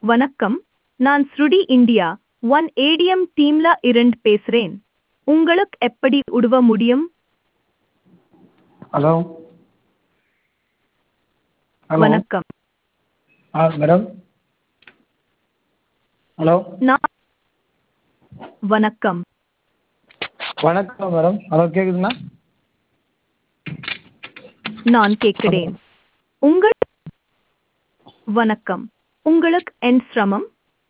வணக்கம் நான் ஸ்ருடி இந்தியா ஒன் ஏடிஎம் டீம்ல இருந்து பேசுறேன் உங்களுக்கு எப்படி உதவ முடியும் ஹலோ ஹலோ வணக்கம் ஆ மேடம் ஹலோ நான் வணக்கம் வணக்கம் மேடம் ஹலோ கேட்குதுங்களா நான் கேட்கிறேன் உங்கள் வணக்கம் உங்களுக்கு என் சிரமம்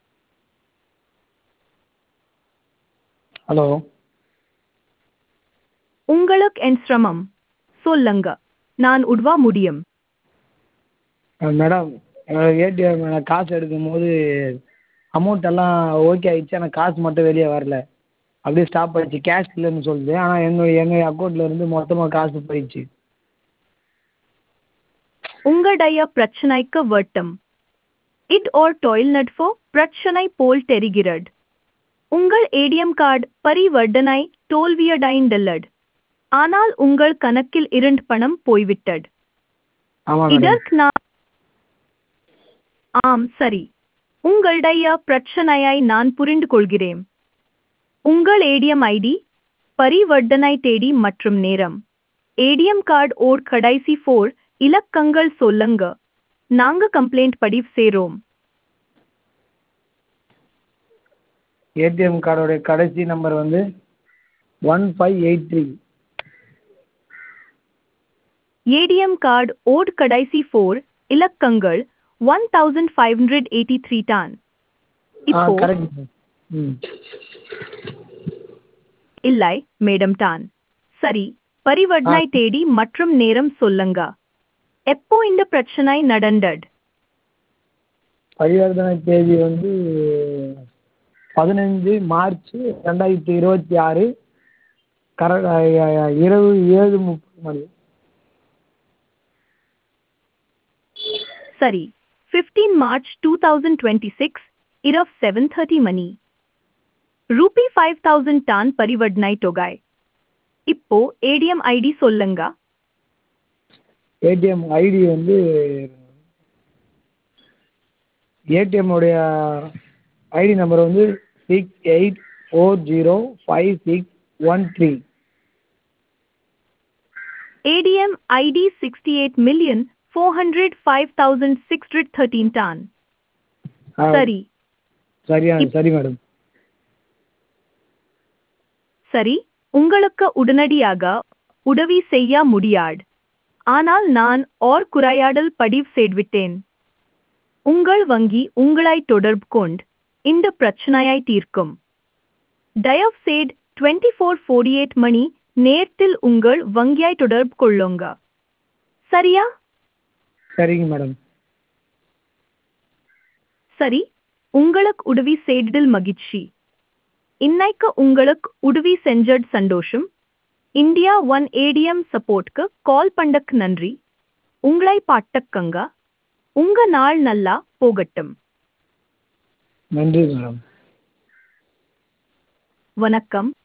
ஹலோ உங்களுக்கு என் சிரமம் சொல்லுங்க நான் உதவ முடியும் மேடம் ஏடிஎம் நான் காசு எடுக்கும் போது அமௌண்ட் எல்லாம் ஓகே ஆயிடுச்சு ஆனால் காசு மட்டும் வெளியே வரல அப்படியே ஸ்டாப் ஆயிடுச்சு கேஷ் இல்லைன்னு சொல்லுது ஆனால் எங்கள் எங்கள் அக்கௌண்ட்டில் இருந்து மொத்தமாக காசு போயிடுச்சு உங்களுடைய பிரச்சனைக்கு வட்டம் இட் ஓர் தொழில்நுட்ப பிரச்சனை போல் தெரிகிறது உங்கள் ஏடிஎம் கார்டு பரிவர்த்தனை தோல்வியடைந்துள்ளது ஆனால் உங்கள் கணக்கில் இரண்டு பணம் போய்விட்டது ஆமாம் மேடம் இதற்கு நான் ஆம் சரி உங்களுடைய பிரச்சனையை நான் புரிந்து கொள்கிறேன் உங்கள் ஏடிஎம் ஐடி பரிவர்த்தனை தேதி மற்றும் நேரம் ஏடிஎம் கார்டு ஓர் கடைசி ஃபோர் இலக்கங்கள் சொல்லுங்க நாங்க கம்ப்ளைண்ட் பதிவு செய்றோம் ஏடிஎம் கார்டோடைய கடைசி நம்பர் வந்து one five eight three ATM card ஓட் கடைசி ஃபோர் இலக்கங்கள் one thousand five hundred eighty three தான் ஆ இப்போ கரெக்ட் ம் இல்லை மேடம் தான் சரி பரிவர்த்தனை தேதி மற்றும் நேரம் சொல்லுங்க எப்போ இந்த பிரச்சனை நடந்தது பரிவர்த்தனை தேதி வந்து பதினஞ்சு மார்ச் ரெண்டாயிரத்தி இருபத்தி ஆறு கர இரவு ஏழு முப்பது மணி சரி fifteen March two thousand twenty six இரவு செவன் தேர்ட்டி மணி ரூபி ஃபைவ் தௌசண்ட் டான் பரிவர்த்தனை தொகை இப்போ ஏடிஎம் ஐடி சொல்லுங்க ஏடிஎம் ஐடி வந்து ஏடிஎம் உடைய ஐடி நம்பர் வந்து six eight four zero five six one three ATM ID sixty eight million four hundred five thousand six hundred thirteen டான் சரி சரியா சரி மேடம் சரி உங்களுக்கு உடனடியாக உதவி செய்ய முடியாது ஆனால் நான் ஓர் குறையாடல் பதிவு செய்துவிட்டேன் உங்கள் வங்கி உங்களை தொடர்பு கொண்டு இந்த பிரச்சனையை தீர்க்கும் தயவு செய்து டுவெண்ட்டி ஃபோர் ஃபோர்டி எயிட் மணி நேரத்தில் உங்கள் வங்கியை தொடர்பு கொள்ளுங்க சரியா சரிங்க மேடம் சரி உங்களுக்கு உதவி செய்ததில் மகிழ்ச்சி இன்னைக்கு உங்களுக்கு உதவி செஞ்சது சந்தோஷம் இந்தியா ஒன் ஏடிஎம் சப்போர்ட்க்கு கால் பண்ணக்கு நன்றி உங்களை பாட்டக்கங்க உங்க நாள் நல்லா போகட்டும் நன்றி மேடம் வணக்கம்